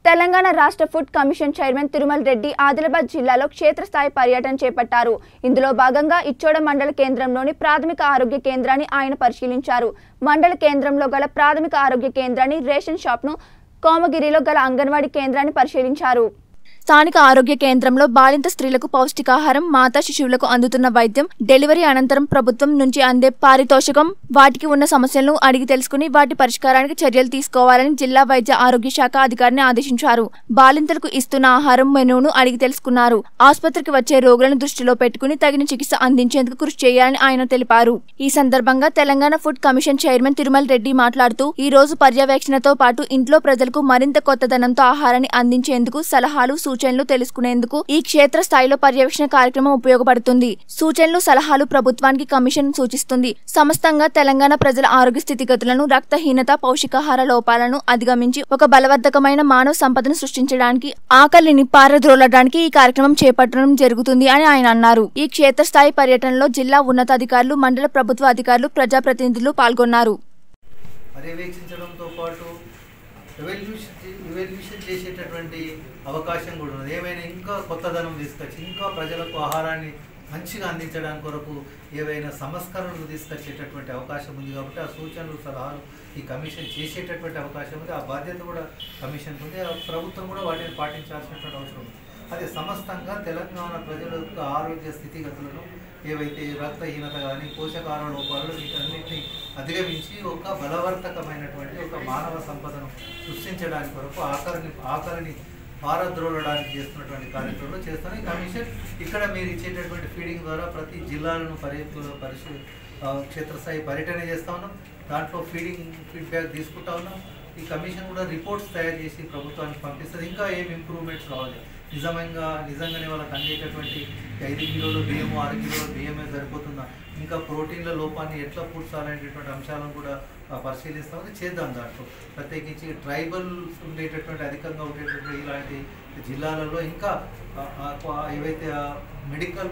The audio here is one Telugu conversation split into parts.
తెలంగాణ రాష్ట్ర food commission chairman Tirumal Reddy Adilabad జిల్లాలో క్షేత్రస్థాయి పర్యటన చేపట్టారు ఇందులో భాగంగా ఇచ్చోడ మండల కేంద్రంలోని ప్రాథమిక ఆరోగ్య కేంద్రాన్ని ఆయన పరిశీలించారు మండల కేంద్రంలో గల ప్రాథమిక ఆరోగ్య కేంద్రాన్ని రేషన్ షాప్ను కోమగిరిలో గల అంగన్వాడీ కేంద్రాన్ని పరిశీలించారు స్థానిక ఆరోగ్య కేంద్రంలో బాలింత స్త్రీలకు పౌష్టికాహారం మాతా శిశువులకు అందుతున్న వైద్యం డెలివరీ అనంతరం ప్రభుత్వం నుంచి అందే పారితోషికం వాటికి ఉన్న సమస్యలను అడిగి తెలుసుకుని వాటి పరిష్కారానికి చర్యలు తీసుకోవాలని జిల్లా వైద్య ఆరోగ్య శాఖ అధికారిని ఆదేశించారు బాలింతలకు ఇస్తున్న ఆహారం మెనూను అడిగి తెలుసుకున్నారు ఆసుపత్రికి వచ్చే రోగులను దృష్టిలో పెట్టుకుని తగిన చికిత్స అందించేందుకు కృషి చేయాలని ఆయన తెలిపారు ఈ సందర్భంగా Telangana food commission chairman Tirumal Reddy మాట్లాడుతూ ఈ రోజు పర్యవేక్షణతో పాటు ఇంట్లో ప్రజలకు మరింత కొత్తదనంతో ఆహారాన్ని అందించేందుకు సలహాలు సూచనలు తెలుసుకునేందుకు ఈ క్షేత్ర స్థాయిలో పర్యవేక్షణ కార్యక్రమం ఉపయోగపడుతుంది సూచనలు సలహాలు ప్రభుత్వానికి కమిషన్ సూచిస్తుంది సమస్తంగా తెలంగాణ ప్రజల ఆరోగ్య స్థితిగతులను రక్తహీనత పౌష్టికాహార లోపాలను అధిగమించి ఒక బలవర్ధకమైన మానవ సంపదను సృష్టించడానికి ఆకలిని పారద్రోలడానికి ఈ కార్యక్రమం చేపట్టడం జరుగుతుంది అని ఆయన అన్నారు ఈ క్షేత్రస్థాయి పర్యటనలో జిల్లా ఉన్నతాధికారులు మండల ప్రభుత్వ అధికారులు ప్రజాప్రతినిధులు పాల్గొన్నారు పర్యవేక్షించడంతో పాటు ఎవల్యూషన్ ఎవల్యూషన్ చేసేటటువంటి అవకాశం కూడా ఉన్నది ఏమైనా ఇంకా కొత్తదనం తీసుకొచ్చి ఇంకా ప్రజలకు ఆహారాన్ని మంచిగా అందించడానికి కొరకు ఏవైనా సంస్కరణలు తీసుకొచ్చేటటువంటి అవకాశం ఉంది కాబట్టి ఆ సూచనలు సలహాలు ఈ కమిషన్ చేసేటటువంటి అవకాశం ఉంది ఆ బాధ్యత కూడా కమిషన్కి ఉంది ఆ ప్రభుత్వం కూడా వాటిని పాటించాల్సినటువంటి అవసరం ఉంది అదే సమస్తంగా తెలంగాణ ప్రజల యొక్క ఆరోగ్య స్థితిగతులను ఏవైతే రక్తహీనత కానీ పోషకాహార లోపాలు వీటన్నిటిని అధిగమించి ఒక బలవర్ధకమైనటువంటి ఒక మానవ సంపదను సృష్టించడానికి కొరకు ఆకలిని ఆకలిని పారద్రోలడానికి చేస్తున్నటువంటి కార్యక్రమంలో చేస్తాను ఈ కమిషన్ ఇక్కడ మీరు ఇచ్చేటటువంటి ఫీడింగ్ ద్వారా ప్రతి జిల్లాలను పరి పరిశీ ఆ, క్షేత్రస్థాయి పర్యటన చేస్తా ఉన్నాం దాంట్లో ఫీడింగ్ ఫీడ్బ్యాక్ తీసుకుంటా ఉన్నాం ఈ కమిషన్ కూడా రిపోర్ట్స్ తయారు చేసి ప్రభుత్వానికి పంపిస్తుంది ఇంకా ఏం ఇంప్రూవ్మెంట్స్ కావాలి నిజంగా నిజంగానే వాళ్ళకి అందేటటువంటి ఐదు కిలోలు బియ్యము ఆరు కిలోల బియ్యమే సరిపోతుందా ఇంకా ప్రోటీన్ల లోపాన్ని ఎట్లా పూడ్చాలనేటటువంటి అంశాలను కూడా ఆ, పరిశీలిస్తామని చేద్దాం దాంట్లో ప్రత్యేకించి ట్రైబల్స్ ఉండేటటువంటి అధికంగా ఉండేటటువంటి ఇలాంటి జిల్లాలలో ఇంకా ఆ, ఆ, ఏవైతే మెడికల్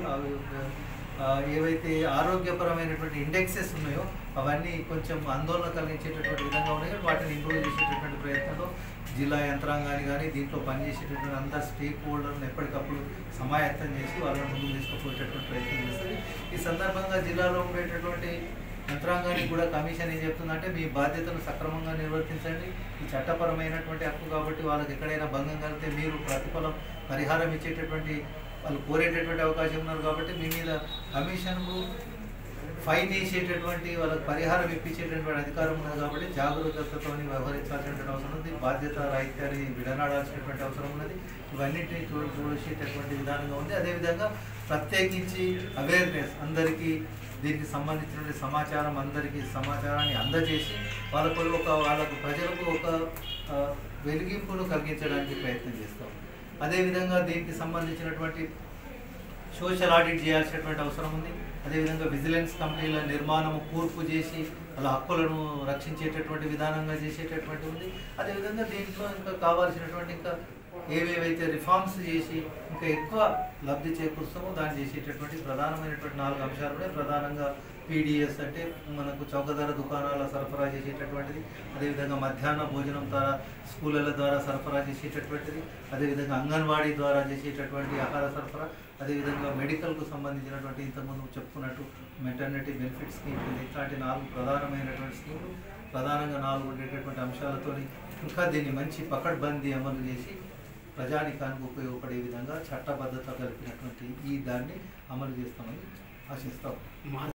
ఏవైతే ఆరోగ్యపరమైనటువంటి ఇండెక్సెస్ ఉన్నాయో అవన్నీ కొంచెం ఆందోళన కలిగించేటటువంటి విధంగా ఉన్నాయి కాబట్టి వాటిని ఇంప్రూవ్ చేసేటటువంటి ప్రయత్నంలో జిల్లా యంత్రాంగాన్ని కానీ దీంట్లో పనిచేసేటటువంటి అందరు స్టేక్ హోల్డర్లను ఎప్పటికప్పుడు సమాయత్తం చేసి వాళ్ళని ముందుకు తీసుకుపోయేటటువంటి ప్రయత్నం చేస్తుంది ఈ సందర్భంగా జిల్లాలో ఉండేటటువంటి యంత్రాంగానికి కూడా కమిషన్ ఏం చెప్తుందంటే మీ బాధ్యతను సక్రమంగా నిర్వర్తించండి ఈ చట్టపరమైనటువంటి హక్కు కాబట్టి వాళ్ళకి ఎక్కడైనా భంగం కలిగితే మీరు ప్రతిఫలం పరిహారం ఇచ్చేటటువంటి వాళ్ళు కోరేటటువంటి అవకాశం ఉన్నారు కాబట్టి మీ మీద కమిషన్కు ఫైన్ వేసేటటువంటి వాళ్ళకి పరిహారం ఇప్పించేటటువంటి అధికారం ఉన్నది కాబట్టి జాగరూకతతో వ్యవహరించాల్సినటువంటి అవసరం ఉంది బాధ్యత రాహిత్యాన్ని విడనాడాల్సినటువంటి అవసరం ఉన్నది ఇవన్నింటినీ చూ చూసేటటువంటి విధానంగా ఉంది అదేవిధంగా ప్రత్యేకించి అవేర్నెస్ అందరికీ దీనికి సంబంధించినటువంటి సమాచారం అందరికీ సమాచారాన్ని అందజేసి వాళ్ళకు ఒక వాళ్ళకు ప్రజలకు ఒక ఆ, వెలిగింపును కలిగించడానికి ప్రయత్నం చేస్తాం అదేవిధంగా దీనికి సంబంధించినటువంటి సోషల్ ఆడిట్ చేయాల్సినటువంటి అవసరం ఉంది అదేవిధంగా విజిలెన్స్ కంపెనీల నిర్మాణము కూర్పు చేసి వాళ్ళ హక్కులను రక్షించేటటువంటి విధానంగా చేసేటటువంటి ఉంది అదేవిధంగా దీంట్లో ఇంకా కావాల్సినటువంటి ఇంకా ఏవేవైతే రిఫార్మ్స్ చేసి ఇంకా ఎక్కువ లబ్ధి చేకూరుస్తామో దాన్ని చేసేటటువంటి ప్రధానమైనటువంటి నాలుగు అంశాలు ఉన్నాయి ప్రధానంగా పీడిఎస్ అంటే మనకు చౌకధర దుకాణాల సరఫరా చేసేటటువంటిది అదేవిధంగా మధ్యాహ్న భోజనం ద్వారా స్కూళ్ళ ద్వారా సరఫరా చేసేటటువంటిది అదేవిధంగా అంగన్వాడీ ద్వారా చేసేటటువంటి ఆహార సరఫరా అదేవిధంగా మెడికల్కు సంబంధించినటువంటి ఇంతకుముందు చెప్పుకున్నట్టు మెటర్నిటీ బెనిఫిట్ స్కీమ్ ఉంది ఇట్లాంటి నాలుగు ప్రధానమైనటువంటి స్కీములు ప్రధానంగా నాలుగు ఉండేటటువంటి అంశాలతోని ఇంకా దీన్ని మంచి పకడ్బందీ అమలు చేసి ప్రజానికానికి ఉపయోగపడే విధంగా చట్టబద్ధత కలిపినటువంటి ఈ దాన్ని అమలు చేస్తామని ఆశిస్తాం